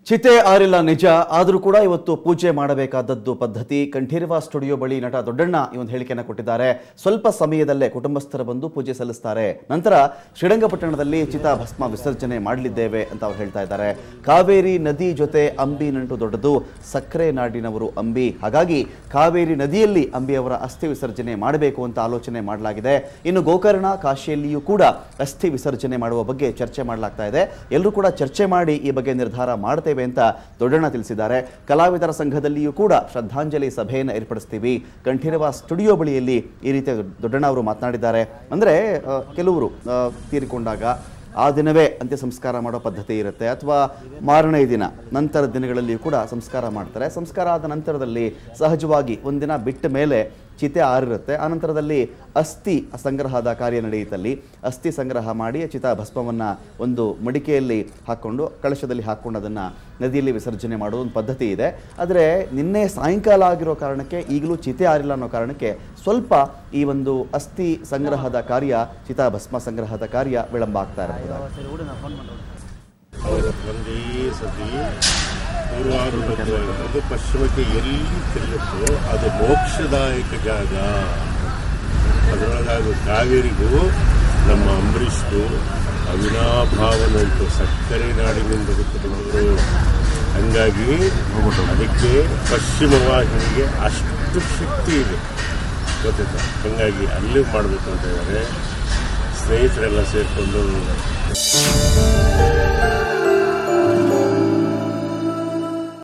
ಚಿತೆ ಆರಿಲ್ಲ ನಿಜ ಆದರೂ ಕೂಡ ಇವತ್ತು ಪೂಜೆ ಮಾಡಬೇಕಾದದ್ದು ಪದ್ಧತಿ ಕಂಠೀರವ ಸ್ಟುಡಿಯೋ ಬಳಿ ನಟ ದೊಡ್ಡಣ್ಣ ಈ ಒಂದು ಹೇಳಿಕೆಯನ್ನು ಕೊಟ್ಟಿದ್ದಾರೆ ಸ್ವಲ್ಪ ಸಮಯದಲ್ಲೇ ಕುಟುಂಬಸ್ಥರು ಬಂದು ಪೂಜೆ ಸಲ್ಲಿಸ್ತಾರೆ ನಂತರ ಶ್ರೀರಂಗಪಟ್ಟಣದಲ್ಲಿ ಚಿತಾಭಸ್ಮ ವಿಸರ್ಜನೆ ಮಾಡಲಿದ್ದೇವೆ ಅಂತ ಅವ್ರು ಹೇಳ್ತಾ ಇದ್ದಾರೆ ಕಾವೇರಿ ನದಿ ಜೊತೆ ಅಂಬಿ ನಂಟು ದೊಡ್ಡದು ಸಕ್ಕರೆ ನಾಡಿನವರು ಅಂಬಿ ಹಾಗಾಗಿ ಕಾವೇರಿ ನದಿಯಲ್ಲಿ ಅಂಬಿಯವರ ಅಸ್ಥಿ ವಿಸರ್ಜನೆ ಮಾಡಬೇಕು ಅಂತ ಆಲೋಚನೆ ಮಾಡಲಾಗಿದೆ ಇನ್ನು ಗೋಕರ್ಣ ಕಾಶಿಯಲ್ಲಿಯೂ ಕೂಡ ಅಸ್ಥಿ ವಿಸರ್ಜನೆ ಮಾಡುವ ಬಗ್ಗೆ ಚರ್ಚೆ ಮಾಡಲಾಗ್ತಾ ಇದೆ ಎಲ್ಲರೂ ಕೂಡ ಚರ್ಚೆ ಮಾಡಿ ಈ ಬಗ್ಗೆ ನಿರ್ಧಾರ ಮಾಡ್ತೇವೆ ಅಂತ ದೊಡ್ಡಣ್ಣ ತಿಳಿಸಿದ್ದಾರೆ ಕಲಾವಿದರ ಸಂಘದಲ್ಲಿಯೂ ಕೂಡ ಶ್ರದ್ಧಾಂಜಲಿ ಸಭೆಯನ್ನು ಏರ್ಪಡಿಸ್ತೀವಿ ಕಂಠೀರವ ಸ್ಟುಡಿಯೋ ಬಳಿಯಲ್ಲಿ ಈ ರೀತಿಯ ದೊಡ್ಡಣ್ಣ ಅವರು ಮಾತನಾಡಿದ್ದಾರೆ ಅಂದರೆ ಆ, ಕೆಲವರು ಆ, ತೀರಿಕೊಂಡಾಗ ಆ ದಿನವೇ ಅಂತ್ಯ ಸಂಸ್ಕಾರ ಮಾಡೋ ಪದ್ಧತಿ ಇರುತ್ತೆ ಅಥವಾ ಮಾರನೇ ದಿನ ನಂತರದ ದಿನಗಳಲ್ಲಿಯೂ ಕೂಡ ಸಂಸ್ಕಾರ ಮಾಡ್ತಾರೆ ಸಂಸ್ಕಾರ ಆದ ನಂತರದಲ್ಲಿ ಸಹಜವಾಗಿ ಒಂದಿನ ಬಿಟ್ಟ ಮೇಲೆ ಚಿತೆ ಆರಿರುತ್ತೆ ಆ ನಂತರದಲ್ಲಿ ಅಸ್ಥಿ ಸಂಗ್ರಹದ ಕಾರ್ಯ ನಡೆಯುತ್ತಲ್ಲಿ ಅಸ್ಥಿ ಸಂಗ್ರಹ ಮಾಡಿ ಚಿತಾ ಭಸ್ಮವನ್ನು ಒಂದು ಮಡಿಕೆಯಲ್ಲಿ ಹಾಕ್ಕೊಂಡು ಕಳಶದಲ್ಲಿ ಹಾಕ್ಕೊಂಡು ಅದನ್ನು ನದಿಯಲ್ಲಿ ವಿಸರ್ಜನೆ ಮಾಡೋ ಒಂದು ಪದ್ಧತಿ ಇದೆ ಆದರೆ ನಿನ್ನೆ ಸಾಯಂಕಾಲ ಆಗಿರೋ ಕಾರಣಕ್ಕೆ ಈಗಲೂ ಚಿತೆ ಆರಿಲ್ಲ ಅನ್ನೋ ಕಾರಣಕ್ಕೆ ಸ್ವಲ್ಪ ಈ ಒಂದು ಅಸ್ಥಿ ಸಂಗ್ರಹದ ಕಾರ್ಯ ಚಿತಾ ಭಸ್ಮ ಸಂಗ್ರಹದ ಕಾರ್ಯ ವಿಳಂಬ ಆಗ್ತಾ ಇರಬಹುದು ಅವರ ಒಂದೇ ಸತಿ ಪೂರ್ವಾನುಗತವಾಗಿರೋದು ಪಶ್ಚಿಮಕ್ಕೆ ಎಲ್ಲಿ ತಿರುಗುತ್ತೋ ಅದು ಮೋಕ್ಷದಾಯಕ ಜಾಗ ಅದರೊಳಗಾಗ ಕಾವೇರಿಗೂ ನಮ್ಮ ಅಂಬರೀಷ್ಗೂ ಅವಿನಾಭಾವನುಂಟು ಸಕ್ಕರೆ ನಾಡಿನಿಂದ ಹುಟ್ಟಿದವರು ಹಂಗಾಗಿ ಅದಕ್ಕೆ ಪಶ್ಚಿಮ ವಾಹಿನಿಗೆ ಅಷ್ಟು ಶಕ್ತಿ ಇದೆ ಗೊತ್ತಾಯ್ತಾ ಹಂಗಾಗಿ ಅಲ್ಲಿ ಮಾಡಬೇಕು ಅಂತ ಇದ್ದಾರೆ ಸ್ನೇಹಿತರೆಲ್ಲ ಸೇರಿಕೊಂಡು